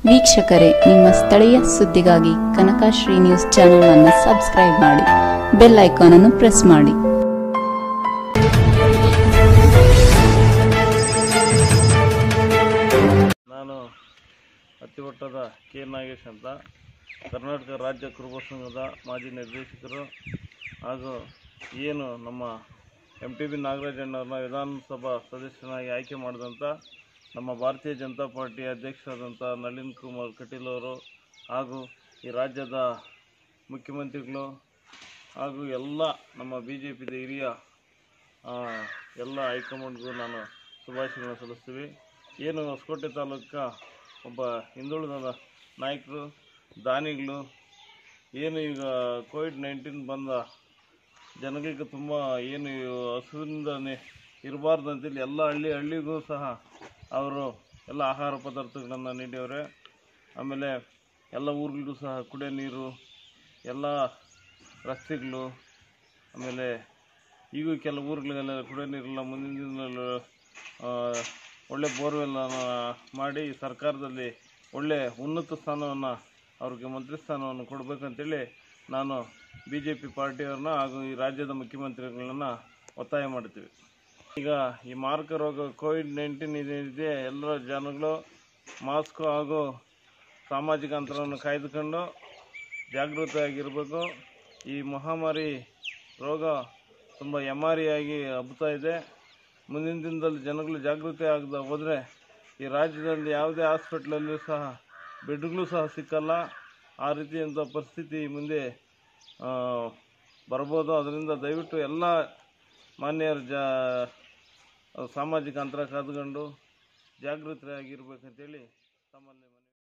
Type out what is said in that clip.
ವೀಕ್ಷಕರೇ ನಿಮ್ಮ ಸ್ಥಳೀಯ ಸುದ್ದಿಗಾಗಿ ಕನಕಶ್ರೀ ನ್ಯೂಸ್ ಚಾನೆಲ್ ಅನ್ನು ಸಬ್ಸ್ಕ್ರೈಬ್ ಮಾಡಿ ಬೆಲ್ ಐಕಾನ್ ಅನ್ನು ಪ್ರೆಸ್ ಮಾಡಿ ನಾನು ಅತ್ತಿವಟ್ಟದ ಕೆ ನಾಗೇಶ್ ಅಂತ ಕರ್ನಾಟಕ ರಾಜ್ಯ ಕುರುಬ ಸಂಘದ ಮಾಜಿ ನಿರ್ದೇಶಕರು ಹಾಗೂ ಏನು ನಮ್ಮ ಎಮ್ ಟಿ ಬಿ ನಾಗರಾಜಣ್ಣವ್ರನ್ನ ವಿಧಾನಸಭಾ ಸದಸ್ಯನಾಗಿ ಆಯ್ಕೆ ಮಾಡಿದಂಥ ನಮ್ಮ ಭಾರತೀಯ ಜನತಾ ಪಾರ್ಟಿ ಅಧ್ಯಕ್ಷರಾದಂಥ ನಳಿನ್ ಕುಮಾರ್ ಕಟೀಲ್ ಅವರು ಹಾಗೂ ಈ ರಾಜ್ಯದ ಮುಖ್ಯಮಂತ್ರಿಗಳು ಹಾಗೂ ಎಲ್ಲ ನಮ್ಮ ಬಿ ಜೆ ಪಿದ ಹಿರಿಯ ಆ, ಎಲ್ಲ ಹೈಕಮಾಂಡ್ಗೂ ನಾನು ಶುಭಾಶಯಗಳನ್ನು ಸಲ್ಲಿಸ್ತೀವಿ ಏನು ಹೊಸಕೋಟೆ ತಾಲೂಕ ಒಬ್ಬ ಹಿಂದುಳಿದ ನಾಯಕರು ದಾನಿಗಳು ಏನು ಈಗ ಕೋವಿಡ್ ನೈನ್ಟೀನ್ ಬಂದ ಜನಗಳಿಗೆ ತುಂಬ ಏನು ಹಸುವಿಂದ ಇರಬಾರ್ದು ಅಂತೇಳಿ ಎಲ್ಲ ಹಳ್ಳಿ ಹಳ್ಳಿಗೂ ಸಹ ಅವರು ಎಲ್ಲ ಆಹಾರ ಪದಾರ್ಥಗಳನ್ನು ನೀಡ್ಯವ್ರೆ ಆಮೇಲೆ ಎಲ್ಲ ಊರುಗಳಿಗೂ ಸಹ ಕುಡಿಯೋ ನೀರು ಎಲ್ಲ ರಸ್ತೆಗಳು ಆಮೇಲೆ ಈಗೂ ಕೆಲವು ಊರುಗಳಿಗೆಲ್ಲ ಕುಡಿಯೋ ನೀರೆಲ್ಲ ಮುಂದಿನ ದಿನದಲ್ಲಿ ಆ, ಒಳ್ಳೆ ಬೋರ್ವೆಲ್ ಮಾಡಿ ಸರ್ಕಾರದಲ್ಲಿ ಒಳ್ಳೆ ಉನ್ನತ ಸ್ಥಾನವನ್ನು ಅವ್ರಿಗೆ ಮಂತ್ರಿ ಸ್ಥಾನವನ್ನು ಕೊಡಬೇಕಂತೇಳಿ ನಾನು ಬಿ ಜೆ ಪಿ ಪಾರ್ಟಿಯವ್ರನ್ನ ಹಾಗೂ ಈ ರಾಜ್ಯದ ಮುಖ್ಯಮಂತ್ರಿಗಳನ್ನ ಒತ್ತಾಯ ಮಾಡ್ತೀವಿ ಈಗ ಈ ಮಾರಕ ರೋಗ ಕೋವಿಡ್ ನೈನ್ಟೀನ್ ಇದೆ ಎಲ್ಲ ಜನಗಳು ಮಾಸ್ಕ್ ಹಾಗೂ ಸಾಮಾಜಿಕ ಅಂತರವನ್ನು ಕಾಯ್ದುಕೊಂಡು ಜಾಗೃತವಾಗಿರಬೇಕು ಈ ಮಹಾಮಾರಿ ರೋಗ ತುಂಬ ಎಮಾರಿಯಾಗಿ ಹಬ್ಬುತ್ತಾ ಇದೆ ಮುಂದಿನ ದಿನದಲ್ಲಿ ಜನಗಳು ಜಾಗೃತಿ ಆಗದ ಹೋದರೆ ಈ ರಾಜ್ಯದಲ್ಲಿ ಯಾವುದೇ ಹಾಸ್ಪಿಟ್ಲಲ್ಲೂ ಸಹ ಬೆಡ್ಗಳು ಸಹ ಸಿಕ್ಕಲ್ಲ ಆ ರೀತಿಯಂಥ ಪರಿಸ್ಥಿತಿ ಮುಂದೆ ಆ, ಬರ್ಬೋದು ಅದರಿಂದ ದಯವಿಟ್ಟು ಎಲ್ಲ ಮಾನ್ಯರು ಜಾ ಸಾಮಾಜಿಕ ಅಂತರ ಕಾದುಕೊಂಡು ಜಾಗೃತರಾಗಿರ್ಬೇಕಂತೇಳಿ ತಮ್ಮಲ್ಲಿ ಮನವಿ